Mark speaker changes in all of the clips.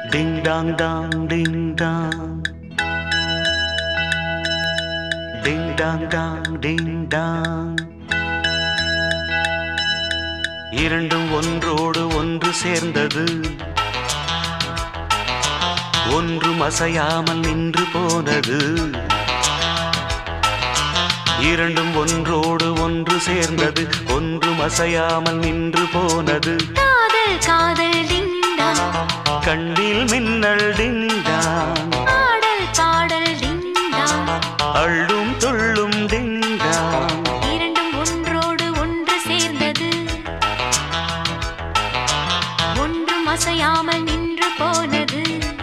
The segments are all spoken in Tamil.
Speaker 1: டிங் டாங் டாங் டிங் டாங் டிங் டாங் டாங் டிங் டாங் இரண்டும் ஒன்றோடு ஒன்று சேர்ந்தது ஒன்றும் அசையாமல் நின்று போனது இரண்டும் ஒன்றோடு ஒன்று சேர்ந்தது ஒன்றும் அசையாமல் நின்று போனது
Speaker 2: காதல் காதல் டிண்டா
Speaker 1: கண்ணில் மின்னல் டிங்டாங்
Speaker 2: பாடல் பாடல் டிண்டா
Speaker 1: அள்ளும் துள்ளும் டிங்டாங்
Speaker 2: இரண்டும் ஒன்றோடு ஒன்று சேர்ந்தது ஒன்றும் அசையாமல் நின்று போனது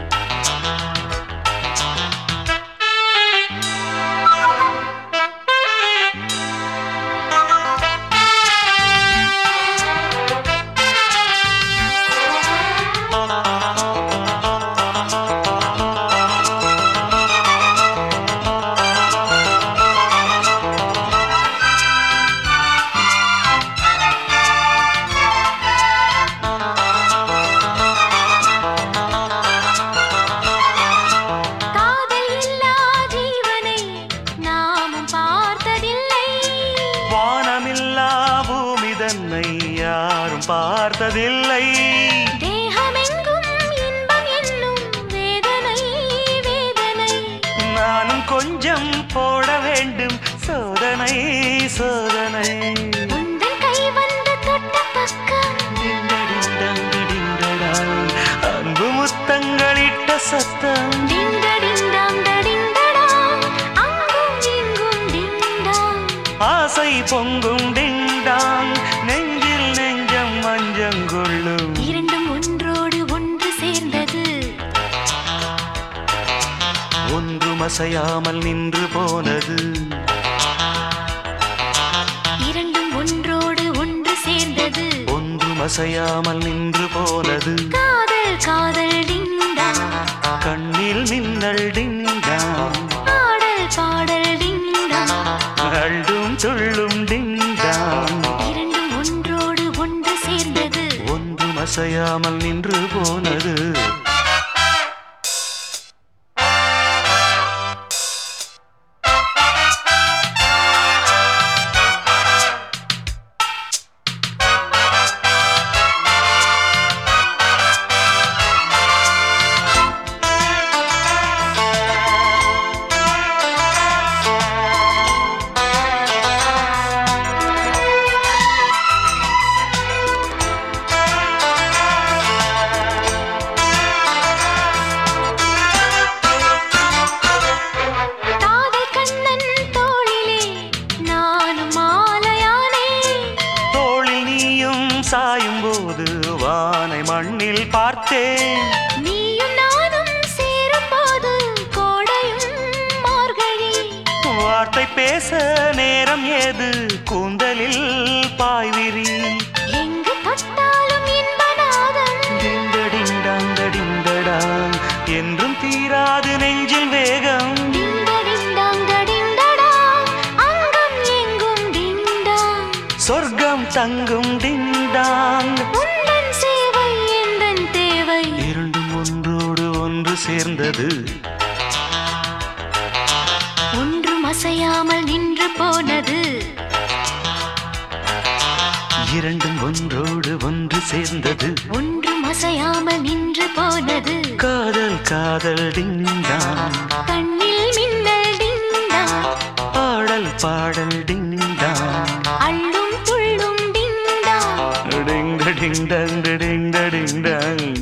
Speaker 2: காதல் இல்லா ஜீவனை நாமும் பார்த்ததில்லை
Speaker 1: வானமில்லா பூமி தன்னை யாரும் பார்த்ததில்லை
Speaker 2: தேகமெங்கும் இன்பம் என்னும் வேதனை வேதனை
Speaker 1: நானும் கொஞ்சம் போட வேண்டும் சோதனை சோதனை
Speaker 2: உந்தன் கை வந்து தொட்ட பக்கம்
Speaker 1: டிண்டடிண்டங் டிடிண்டடாங். அன்பு முத்தங்களிட்ட சத்தம்
Speaker 2: டிண்டடிண்டாம் டடிண்டடாம் அங்கும் இங்கும் டிண்டாம்
Speaker 1: ஆசை பொங்கும் டிண்டாங் நெஞ்சில் நெஞ்சம் மஞ்சங்கொள்ளும்
Speaker 2: இரண்டும் ஒன்றோடு ஒன்று சேர்ந்தது
Speaker 1: ஒன்றும் அசையாமல் நின்று போனது
Speaker 2: இரண்டும் ஒன்றோடு ஒன்று சேர்ந்தது
Speaker 1: ஒன்றும் அசையாமல் நின்று போனது
Speaker 2: காதல் காதல் டிண்டா
Speaker 1: கண்ணில் மின்னல் டிண்டாங்
Speaker 2: பாடல் பாடல் டிண்டா
Speaker 1: அள்ளும் துள்ளும் டிண்டாங்
Speaker 2: இரண்டும் ஒன்றோடு ஒன்று சேர்ந்தது
Speaker 1: ஒன்றும் அசையாமல் நின்று போனது
Speaker 2: காதல் கண்ணன் தோளிலே நானும் மாலையானே
Speaker 1: தோளில் நீயும் சாயும் போது வானை மண்ணில் பார்த்தேன்
Speaker 2: நீயும் நானும் சேரும்போது கோடையும் மார்கழி
Speaker 1: வார்த்தை பேச நேரம் ஏது கூந்தலில் பாய்விரி
Speaker 2: எங்கு தொட்டாலும் இன்பநாதம்
Speaker 1: டிண்டடிண்டாங்கடிண்டடாங் என்றும் தீராது நெஞ்சில் வேகம்
Speaker 2: டிண்டடிண்டாங் டடிண்டடாம் அங்கம் எங்கும் டிண்டாம்
Speaker 1: சொர்க்கம் தங்கும் டிண்டாங்
Speaker 2: உந்தன் சேவை எந்தன் தேவை
Speaker 1: இரண்டும் ஒன்றோடு ஒன்று சேர்ந்தது
Speaker 2: ஒன்றும் அசையாமல் நின்று போனது
Speaker 1: இரண்டும் ஒன்றோடு ஒன்று சேர்ந்தது
Speaker 2: ஒன்றும் அசையாமல் நின்று போனது
Speaker 1: காதல் காதல் டிண்டாங்
Speaker 2: கண்ணில் மின்னல் டிண்டாம்
Speaker 1: பாடல் பாடல் டிண்டாங்
Speaker 2: அள்ளும் துள்ளும் டிண்டாம்
Speaker 1: டிங் டிங் டங் டிங் டிங் டங்